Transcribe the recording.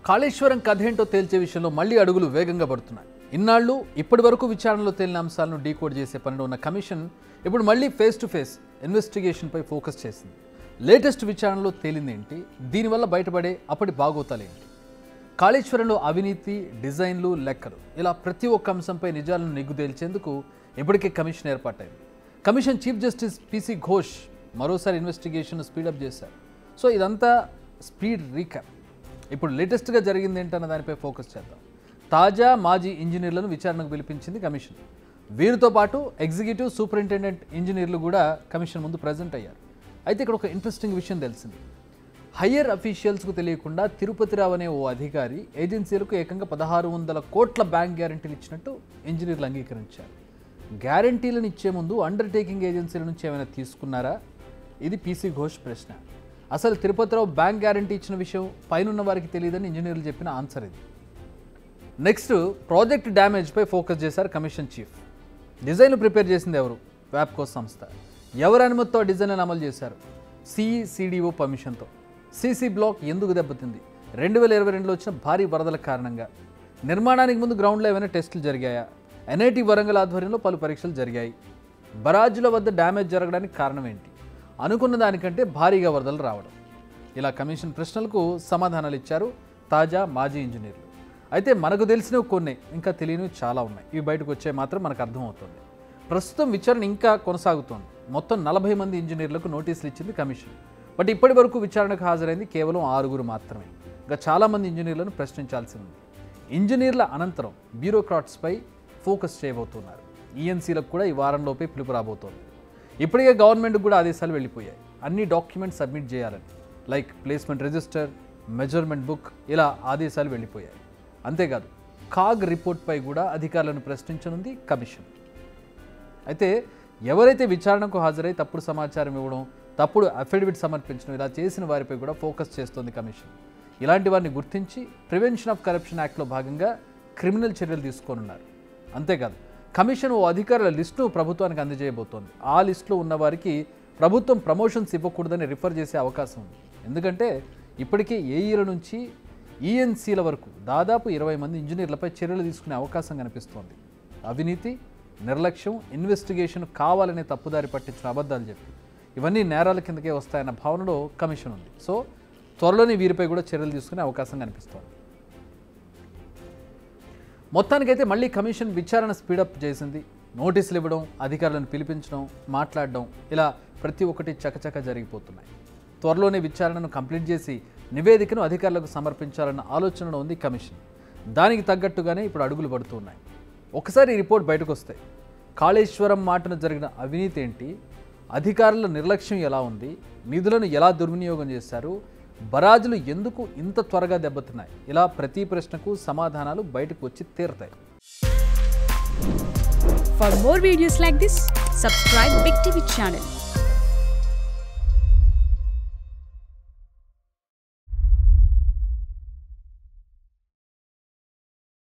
కాళేశ్వరం కథ ఏంటో తేల్చే విషయంలో మళ్ళీ అడుగులు వేగంగా పడుతున్నాయి ఇన్నాళ్ళు ఇప్పటి వరకు విచారణలో తేలిన అంశాలను డీకోడ్ చేసే పనిలో ఉన్న కమిషన్ ఇప్పుడు మళ్ళీ ఫేస్ టు ఫేస్ ఇన్వెస్టిగేషన్పై ఫోకస్ చేసింది లేటెస్ట్ విచారణలో తేలింది ఏంటి దీనివల్ల బయటపడే అప్పటి బాగోతాలేంటి కాళేశ్వరంలో అవినీతి డిజైన్లు లెక్కలు ఇలా ప్రతి ఒక్క అంశంపై నిజాలను నిగ్గుదేల్చేందుకు ఇప్పటికే కమిషన్ ఏర్పాటైంది commission chief justice PC Ghosh మరోసారి ఇన్వెస్టిగేషన్ స్పీడప్ చేశారు సో ఇదంతా స్పీడ్ రీక్యాప్ ఇప్పుడు లేటెస్ట్గా జరిగింది ఏంటన్న దానిపై ఫోకస్ చేద్దాం తాజా మాజీ ఇంజనీర్లను విచారణకు పిలిపించింది కమిషన్ వీరితో పాటు ఎగ్జిక్యూటివ్ సూపరింటెండెంట్ ఇంజనీర్లు కూడా కమిషన్ ముందు ప్రజెంట్ అయ్యారు అయితే ఇక్కడ ఒక ఇంట్రెస్టింగ్ విషయం తెలిసింది హయ్యర్ అఫీషియల్స్కు తెలియకుండా తిరుపతిరావు అనే ఓ అధికారి ఏజెన్సీలకు ఏకంగా పదహారు వందల కోట్ల బ్యాంక్ గ్యారంటీలు ఇచ్చినట్టు ఇంజనీర్లు అంగీకరించారు గ్యారంటీలను ఇచ్చే ముందు అండర్టేకింగ్ ఏజెన్సీల నుంచి ఏమైనా తీసుకున్నారా ఇది పీసీ ఘోష్ ప్రశ్న అసలు తిరుపతిరావు బ్యాంక్ గ్యారంటీ ఇచ్చిన విషయం పైనున్న వారికి తెలియదని ఇంజనీర్లు చెప్పిన ఆన్సర్ ఇది నెక్స్ట్ ప్రాజెక్ట్ డ్యామేజ్పై ఫోకస్ చేశారు కమిషన్ చీఫ్ డిజైన్లు ప్రిపేర్ చేసింది ఎవరు వ్యాప్కో సంస్థ ఎవరి అనుమతితో డిజైన్లను అమలు చేశారు సిఈసిడిఓ పర్మిషన్తో సీసీ బ్లాక్ ఎందుకు దెబ్బతింది రెండు వేల ఇరవై రెండులో వచ్చిన భారీ వరదల కారణంగా నిర్మాణానికి ముందు గ్రౌండ్లో ఏమైనా టెస్టులు జరిగాయా ఎన్ఐటి వరంగల్ ఆధ్వర్యంలో పలు పరీక్షలు జరిగాయి బరాజుల వద్ద డ్యామేజ్ జరగడానికి కారణం ఏంటి అనుకున్న దానికంటే భారీగా వరదలు రావడం ఇలా కమిషన్ ప్రశ్నలకు సమాధానాలు ఇచ్చారు తాజా మాజీ ఇంజనీర్లు అయితే మనకు తెలిసినవి కొన్ని ఇంకా తెలియనివి చాలా ఉన్నాయి ఇవి బయటకు వచ్చే మాత్రం మనకు అర్థమవుతుంది ప్రస్తుతం విచారణ ఇంకా కొనసాగుతోంది మొత్తం నలభై మంది ఇంజనీర్లకు నోటీసులు ఇచ్చింది కమిషన్ బట్ ఇప్పటి వరకు విచారణకు హాజరైంది కేవలం ఆరుగురు మాత్రమే ఇంకా చాలామంది ఇంజనీర్లను ప్రశ్నించాల్సి ఉంది ఇంజనీర్ల అనంతరం బ్యూరోక్రాట్స్పై ఫోకస్ చేయబోతున్నారు ఈఎన్సీలకు కూడా ఈ వారంలోపే పిలుపు రాబోతోంది ఇప్పటికే గవర్నమెంట్కి కూడా ఆదేశాలు వెళ్ళిపోయాయి అన్ని డాక్యుమెంట్స్ సబ్మిట్ చేయాలని like placement register measurement book ఇలా ఆదేశాలు వెళ్ళిపోయాయి అంతేకాదు కాగ్ రిపోర్ట్పై కూడా అధికారులను ప్రశ్నించనుంది కమిషన్ అయితే ఎవరైతే విచారణకు హాజరై తప్పుడు సమాచారం ఇవ్వడం తప్పుడు అఫిడవిట్ సమర్పించడం ఇలా చేసిన వారిపై కూడా ఫోకస్ చేస్తోంది కమిషన్ ఇలాంటి వారిని గుర్తించి ప్రివెన్షన్ ఆఫ్ కరప్షన్ యాక్ట్లో భాగంగా క్రిమినల్ చర్యలు తీసుకోనున్నారు అంతేకాదు కమిషన్ ఓ అధికారుల లిస్టును ప్రభుత్వానికి అందజేయబోతోంది ఆ లిస్టులో ఉన్న వారికి ప్రభుత్వం ప్రమోషన్స్ ఇవ్వకూడదని రిఫర్ చేసే అవకాశం ఉంది ఎందుకంటే ఇప్పటికే ఏఈల నుంచి ఈఎన్సీల వరకు దాదాపు ఇరవై మంది ఇంజనీర్లపై చర్యలు తీసుకునే అవకాశం కనిపిస్తోంది అవినీతి నిర్లక్ష్యం ఇన్వెస్టిగేషన్ కావాలనే తప్పుదారి పట్టించిన అబద్ధాలు చెప్పి ఇవన్నీ నేరాల కిందకే వస్తాయన్న భావనలో కమిషన్ ఉంది సో త్వరలోనే వీరిపై కూడా చర్యలు తీసుకునే అవకాశం కనిపిస్తోంది మొత్తానికైతే మళ్ళీ కమిషన్ విచారణ స్పీడప్ చేసింది నోటీసులు ఇవ్వడం అధికారులను పిలిపించడం మాట్లాడడం ఇలా ప్రతి ఒక్కటి చకచక జరిగిపోతున్నాయి త్వరలోనే విచారణను కంప్లీట్ చేసి నివేదికను అధికారులకు సమర్పించాలన్న ఆలోచనలో ఉంది కమిషన్ దానికి తగ్గట్టుగానే ఇప్పుడు అడుగులు పడుతున్నాయి ఒకసారి ఈ రిపోర్ట్ బయటకు వస్తాయి కాళేశ్వరం మాటన జరిగిన అవినీతి ఏంటి అధికారుల నిర్లక్ష్యం ఎలా ఉంది నిధులను ఎలా దుర్వినియోగం చేశారు బరాజులు ఎందుకు ఇంత త్వరగా దెబ్బతిన్నాయి ఇలా ప్రతి ప్రశ్నకు సమాధానాలు బయటకు వచ్చి తీరుతాయి For more videos like this, subscribe Big TV channel